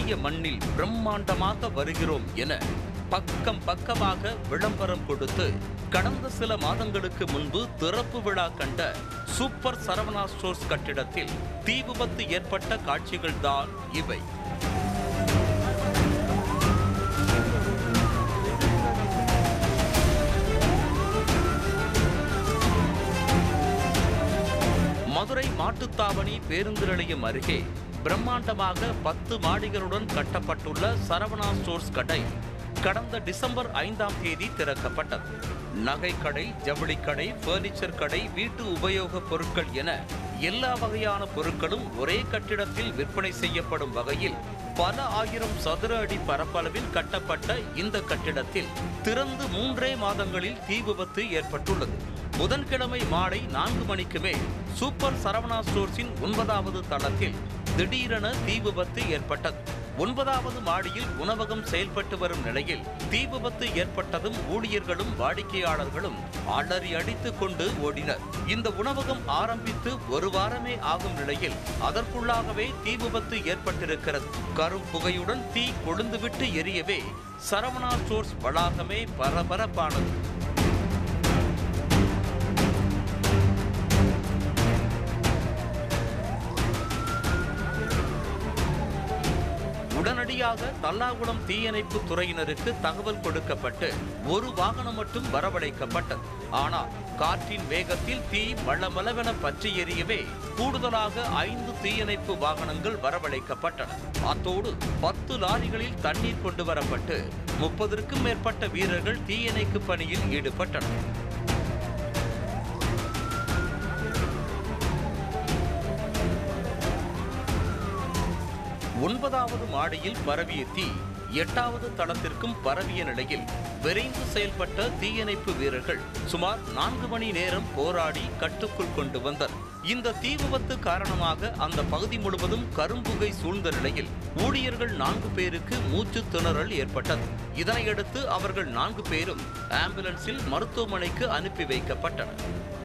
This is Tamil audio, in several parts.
இந்திய மண்ணில் பிரம்மாண்டமாக வருகிறோம் என பக்கம் பக்கமாக விளம்பரம் கொடுத்து கடந்த சில மாதங்களுக்கு முன்பு திறப்பு விழா கண்ட சூப்பர் சரவணா ஸ்டோர்ஸ் கட்டிடத்தில் தீ விபத்து ஏற்பட்ட காட்சிகள்தான் இவை மதுரை மாட்டுத்தாவணி பேருந்து நிலையம் அருகே பிரம்மாண்டமாக பத்து மாடிகளுடன் கட்டப்பட்டுள்ள சரவணா ஸ்டோர்ஸ் கடை கடந்த டிசம்பர் ஐந்தாம் தேதி திறக்கப்பட்டது நகை கடை ஜவுளி கடை பர்னிச்சர் கடை வீட்டு உபயோகப் பொருட்கள் என எல்லா வகையான பொருட்களும் ஒரே கட்டிடத்தில் விற்பனை செய்யப்படும் வகையில் பல ஆயிரம் சதுர அடி பரப்பளவில் கட்டப்பட்ட இந்த கட்டிடத்தில் திறந்து மூன்றே மாதங்களில் தீ விபத்து ஏற்பட்டுள்ளது புதன்கிழமை மாலை நான்கு மணிக்கு மேல் சூப்பர் சரவணா ஸ்டோர்ஸின் ஒன்பதாவது தளத்தில் திடீரென தீ விபத்து ஏற்பட்டது ஒன்பதாவது மாடியில் உணவகம் செயல்பட்டு வரும் நிலையில் தீ விபத்து ஏற்பட்டதும் ஊழியர்களும் வாடிக்கையாளர்களும் அலறி அடித்துக் கொண்டு ஓடினர் இந்த உணவகம் ஆரம்பித்து ஒரு வாரமே ஆகும் நிலையில் அதற்குள்ளாகவே தீ விபத்து ஏற்பட்டிருக்கிறது கரும் புகையுடன் தீ கொழுந்துவிட்டு எரியவே சரவணா ஸ்டோர்ஸ் வளாகமே பரபரப்பானது உடனடியாக தல்லாகுளம் தீயணைப்பு துறையினருக்கு தகவல் கொடுக்கப்பட்டு ஒரு வாகனம் மட்டும் வரவழைக்கப்பட்டது ஆனால் காற்றின் வேகத்தில் தீ மளமளவென பற்றி எரியவே கூடுதலாக ஐந்து தீயணைப்பு வாகனங்கள் வரவழைக்கப்பட்டன அத்தோடு பத்து லாரிகளில் தண்ணீர் கொண்டு வரப்பட்டு முப்பதற்கும் மேற்பட்ட வீரர்கள் தீயணைப்பு பணியில் ஈடுபட்டனர் ஒன்பதாவது மாடியில் பரவிய தீ எட்டாவது தளத்திற்கும் பரவிய நிலையில் விரைந்து செயல்பட்ட தீயணைப்பு வீரர்கள் சுமார் நான்கு மணி நேரம் போராடி கட்டுக்குள் கொண்டு வந்தனர் இந்த தீ விபத்து காரணமாக அந்த பகுதி முழுவதும் கரும்புகை சூழ்ந்த நிலையில் ஊழியர்கள் நான்கு பேருக்கு மூச்சு திணறல் ஏற்பட்டது இதனையடுத்து அவர்கள் நான்கு பேரும் ஆம்புலன்ஸில் மருத்துவமனைக்கு அனுப்பி வைக்கப்பட்டனர்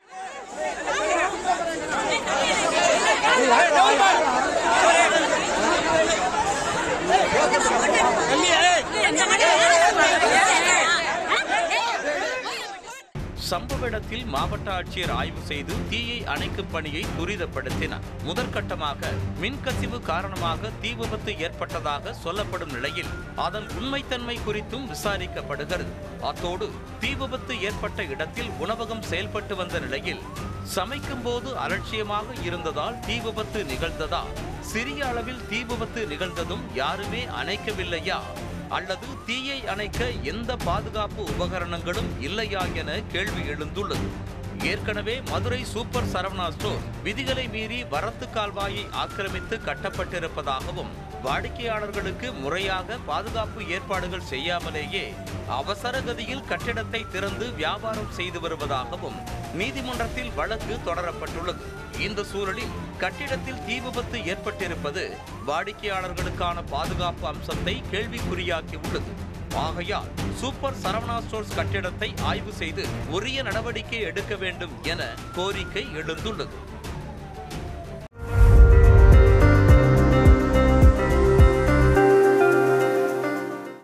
சம்பவ இடத்தில் மாவட்ட ஆட்சியர் ஆய்வு செய்து தீயை அணைக்கும் பணியை துரிதப்படுத்தினார் முதற்கட்டமாக மின்கசிவு காரணமாக தீ விபத்து ஏற்பட்டதாக சொல்லப்படும் நிலையில் அதன் உண்மைத்தன்மை குறித்தும் விசாரிக்கப்படுகிறது அத்தோடு தீ விபத்து ஏற்பட்ட இடத்தில் உணவகம் செயல்பட்டு வந்த நிலையில் சமைக்கும் போது அலட்சியமாக இருந்ததால் தீ விபத்து நிகழ்ந்ததா சிறிய அளவில் தீ விபத்து நிகழ்ந்ததும் யாருமே அணைக்கவில்லையா அல்லது தீயை அணைக்க எந்த பாதுகாப்பு உபகரணங்களும் இல்லையா என கேள்வி எழுந்துள்ளது ஏற்கனவே மதுரை சூப்பர் சரவணா ஸ்டோர் விதிகளை மீறி வரத்து கால்வாயை ஆக்கிரமித்து கட்டப்பட்டிருப்பதாகவும் வாடிக்கையாளர்களுக்கு முறையாக பாதுகாப்பு ஏற்பாடுகள் செய்யாமலேயே அவசர கதியில் கட்டிடத்தை திறந்து வியாபாரம் செய்து வருவதாகவும் நீதிமன்றத்தில் வழக்கு தொடரப்பட்டுள்ளது இந்த சூழலில் கட்டிடத்தில் தீ விபத்து ஏற்பட்டிருப்பது வாடிக்கையாளர்களுக்கான பாதுகாப்பு அம்சத்தை கேள்விக்குறியாக்கி உள்ளது ஆகையால் சூப்பர் சரவணா ஸ்டோர்ஸ் கட்டிடத்தை ஆய்வு செய்து உரிய நடவடிக்கை எடுக்க வேண்டும் என கோரிக்கை எழுந்துள்ளது